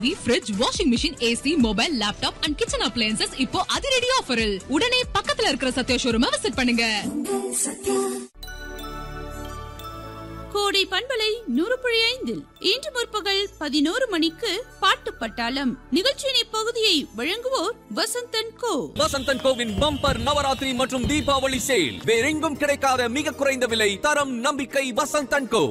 Fridge washing machine AC mobile laptop and kitchen appliances இப்போ அதிரடி ஆஃபரில் உடனே பக்கத்துல இருக்கிற சத்யா ஷோரூமை விசிட் பண்ணுங்க கோடை பண்பலை நூறு புள்ளி ஐந்தில் இன்று முற்பகல் பதினோரு மணிக்கு பாட்டு பட்டாளம் நிகழ்ச்சியின் இப்பகுதியை வழங்குவோர் வசந்தன் கோ வசந்தன் கோவின் பம்பர் நவராத்திரி மற்றும் தீபாவளி சேல் வேறெங்கும் கிடைக்காத மிக குறைந்த விலை தரம் நம்பிக்கை வசந்தன் கோ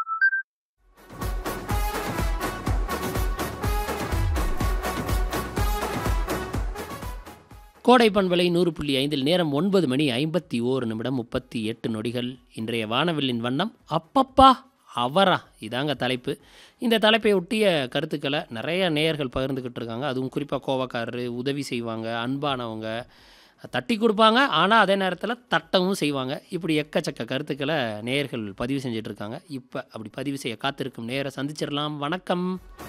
கோடை பண்பலை நூறு புள்ளி ஐந்தில் நேரம் ஒன்பது மணி ஐம்பத்தி ஓரு நிமிடம் முப்பத்தி எட்டு நொடிகள் இன்றைய வானவில்லின் வண்ணம் அப்பப்பா அவரா இதாங்க தலைப்பு இந்த தலைப்பை ஒட்டிய கருத்துக்களை நிறைய நேயர்கள் பகிர்ந்துக்கிட்டு இருக்காங்க அதுவும் குறிப்பாக கோவக்காரரு உதவி செய்வாங்க அன்பானவங்க தட்டி கொடுப்பாங்க ஆனால் அதே நேரத்தில் தட்டவும் செய்வாங்க இப்படி எக்கச்சக்க கருத்துக்களை நேயர்கள் பதிவு செஞ்சுட்டு இருக்காங்க இப்போ அப்படி பதிவு செய்ய காத்திருக்கும் நேயரை சந்திச்சிடலாம் வணக்கம்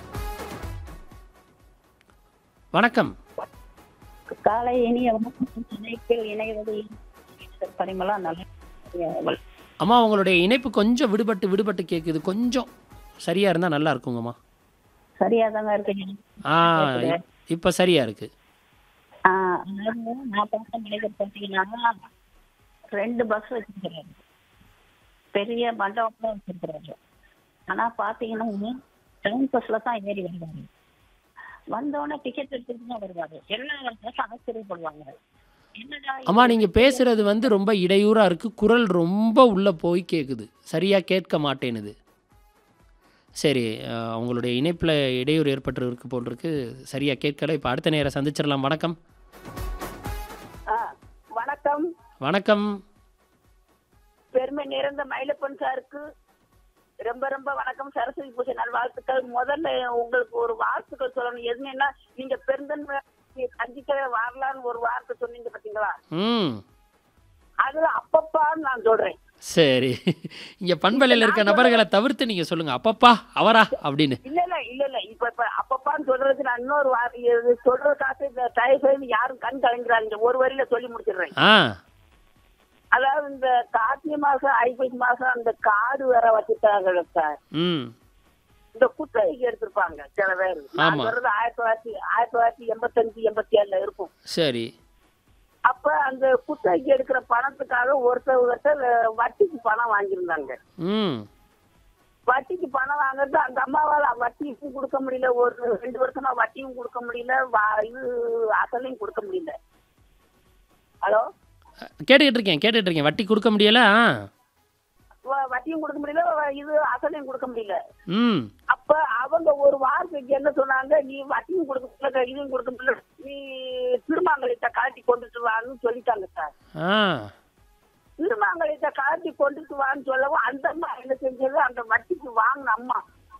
வணக்கம் காலை இனிய வணக்கம் இணைப்பில் இணைவது பரிமளா நல்ல அம்மா உங்களுடைய இணைப்பு கொஞ்சம் விடுபட்டு விடுபட்டு கேட்குது கொஞ்சம் சரியாக இருந்தால் நல்லா இருக்குங்கம்மா சரியா தாங்க இருக்கீங்க ஆ இப்போ சரியாக இருக்குது ஆ, அதாவது நான் பார்த்த மனிதர் பார்த்தீங்கன்னா ரெண்டு பஸ் வச்சிருக்கிறாரு பெரிய மண்டபம்லாம் வச்சிருக்கிறாரு ஆனா பாத்தீங்கன்னா டவுன் பஸ்ல தான் ஏறி வருவாரு வந்தோடனே டிக்கெட் எடுத்துட்டு தான் வருவாரு எல்லா பஸ் ஆச்சரியப்படுவாங்க என்னடா இது? அம்மா நீங்கள் பேசுகிறது வந்து ரொம்ப இடையூறாக இருக்குது குரல் ரொம்ப உள்ளே போய் கேட்குது சரியாக கேட்க மாட்டேனுது சரி அஹ், உங்களுடைய இணைப்பில் இடையூறு ஏற்பட்டு இருக்கு போல் இருக்கு சரியாக கேட்கல இப்போ அடுத்த நேரம் சந்திச்சிடலாம் வணக்கம் ஆ, வணக்கம் வணக்கம் பெருமை நிறைந்த மயிலப்பன் சாருக்கு ரொம்ப ரொம்ப வணக்கம் சரஸ்வதி பூஜை நல்வாழ்த்துக்கள் முதல்ல உங்களுக்கு ஒரு வாழ்த்துக்கள் சொல்லணும் எதுனா நீங்க பெருந்தன்மை சந்திக்கவே வரலான்னு ஒரு வார்த்தை சொன்னீங்க பாத்தீங்களா ம் அது அப்பப்பான்னு நான் சொல்றேன் சரி இங்கே பண்பலையில் இருக்க நபர்களை தவிர்த்து நீங்கள் சொல்லுங்கள் அப்பப்பா அவரா அப்படின்னு இல்ல இல்ல இல்ல இல்ல இப்ப இப்ப அப்பப்பான்னு சொல்றதுக்கு நான் இன்னொரு வார்த்தை இது சொல்றதுக்காக இந்த தயவு செய்து யாரும் கண் கலங்கிறாங்க ஒரு வரியில சொல்லி முடிச்சிடுறேன் ஆ அதாவது இந்த கார்த்திகை மாசம் ஐப்பசி மாசம் அந்த காடு வேற வச்சுட்டாங்க சார் ம் இந்த குத்தகைக்கு எடுத்திருப்பாங்க சில பேர் நான் ஆமா. சொல்றது ஆயிரத்தி தொள்ளாயிரத்தி ஆயிரத்தி தொள்ளாயிரத்தி எண்பத்தஞ்சு எண்பத்தி ஏழுல இருக்கும் சரி அப்ப அந்த குத்தகைக்கு எடுக்கிற பணத்துக்காக ஒருத்தர் ஒருத்தர் வட்டிக்கு பணம் வாங்கியிருந்தாங்க ம் வட்டிக்கு பணம் வாங்குறது அந்த அம்மாவால வட்டியும் கொடுக்க முடியல ஒரு ரெண்டு வருஷமா வட்டியும் கொடுக்க முடியல வா- இது அசலையும் கொடுக்க முடியல ஹலோ கேட்டுக்கிட்டு இருக்கேன் கேட்டுக்கிட்டு இருக்கேன் வட்டி கொடுக்க முடியல ஆ வ- வட்டியும் கொடுக்க முடியல வ- இது அசலையும் கொடுக்க முடியல ம் அப்ப அவங்க ஒரு வாரத்துக்கு என்ன சொன்னாங்க நீ வட்டியும் கொடுக்க முடியல இதையும் கொடுக்க முடியல நீ திருமாங்கலத்தை காட்டி கொண்டுட்டு வான்னு சொல்லிட்டாங்க சார் ஆ திருமாங்கலத்தை காட்டி கொண்டுட்டு வான்னு சொல்லவும் அந்த அம்மா என்ன செஞ்சது அந்த வட்டிக்கு வாங்கின அம்மா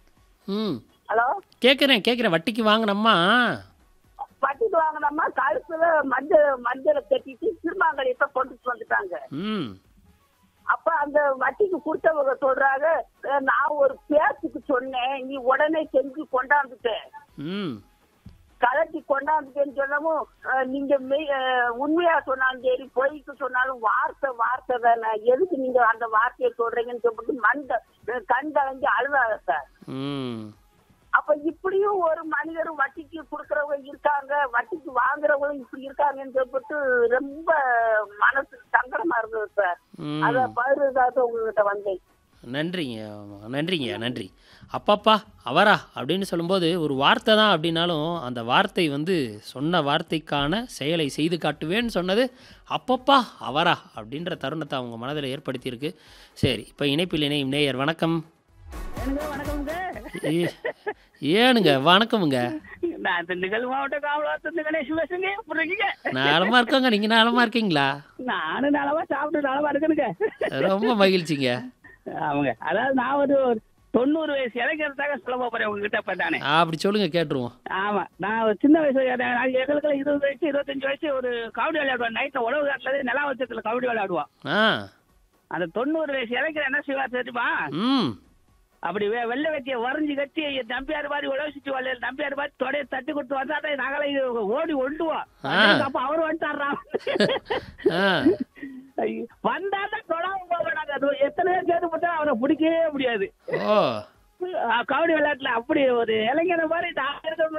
ம் ஹலோ கேட்குறேன் கேட்குறேன் வட்டிக்கு வாங்கினம்மா வட்டிக்கு வாங்கின அம்மா கழுத்துல மஞ்சள் மஞ்சளை கட்டிட்டு திருமாங்கலத்தை கொண்டுட்டு வந்துட்டாங்க ம் அப்ப அந்த வட்டிக்கு கொடுத்தவங்க சொல்றாங்க "அஹ், நான் ஒரு பேச்சுக்கு சொன்னேன் நீ உடனே செஞ்சு கொண்டாந்துட்ட ம் கலட்டி கொண்டாந்துட்டேன்னு சொல்லவும் அஹ், நீங்க மெய்- அஹ், உண்மையா சொன்னாலும் சரி பொய்க்கு சொன்னாலும் வார்த்தை வார்த்தை தானே எதுக்கு நீங்க அந்த வார்த்தையை சொல்றீங்கன்னு சொல்லிட்டு மண்ட அஹ், கண் கலங்கி அழுதாங்க சார் ம் அப்ப இப்படியும் ஒரு மனிதர் வட்டிக்கு கொடுக்கறவங்க இருக்காங்க வட்டிக்கு வாங்குறவங்களும் இப்படி இருக்காங்கன்னு சொல்லிட்டு ரொம்ப மனசு சங்கடமா இருந்தது சார் ம். அத பகிர்றதாக உங்ககிட்ட வந்தேன் நன்றிங்க நன்றிங்க நன்றி அப்பப்பா அவரா அப்படின்னு சொல்லும்போது ஒரு வார்த்தை தான் அப்படின்னாலும் அந்த வார்த்தை வந்து சொன்ன வார்த்தைக்கான செயலை செய்து காட்டுவேன்னு சொன்னது அப்பப்பா அவரா அப்படின்ற தருணத்தை அவங்க மனதில் ஏற்படுத்தியிருக்கு சரி இப்போ இணைப்பில் இணையும் நேயர் வணக்கம் வணக்கம்ங்க ஏ- ஏனுங்க வணக்கமுங்க நான் திண்டுக்கல் மாவட்ட காவலாத்து கணேஷ் பேசுங்க எப்படி இருக்கீங்க நலமா இருக்கோங்க நீங்கள் நலமா இருக்கீங்களா நானும் நலமா சாப்பிட்டு நலமா இருக்கணுங்க ரொம்ப மகிழ்ச்சிங்க அவங்க அதாவது நான் ஒரு ஒரு தொண்ணூறு வயசு இளைஞர்தாக சொல்ல போறேன் உங்ககிட்ட இப்ப தானே அப்படி சொல்லுங்க கேட்டுருவோம் ஆமா நான் ஒரு சின்ன வயசு நான் எங்களுக்கு இருபது வயசு இருபத்தஞ்சு வயசு ஒரு கபடி விளையாடுவோம் நைட்ல உழவு காட்டுல நிலா வச்சத்துல கபடி விளையாடுவோம் ஆ அந்த தொண்ணூறு வயசு இளைஞர் என்ன செய்வார் தெரியுமா ம் அப்படி வெ- வெள்ளை வெட்டிய வரைஞ்சு கட்டி நம்பியார் மாதிரி உழவிச்சிட்டு வரல நம்பியார் மாதிரி தொடைய தட்டி கொடுத்து வந்தாதான் நகலை ஓடி ஒண்டுவோம் ஆ. அப்ப அவர் வந்துட்டாராம் ஆ ஐயோ, வந்தாதான் தொடாம போக நாங்க அது எத்தனை பேர் சேர்த்து போட்டா அவரை பிடிக்கவே முடியாது ஓ அஹ் கபடி விளையாட்டுல அப்படி ஒரு இளைஞரை மாதிரி நான் இருக்க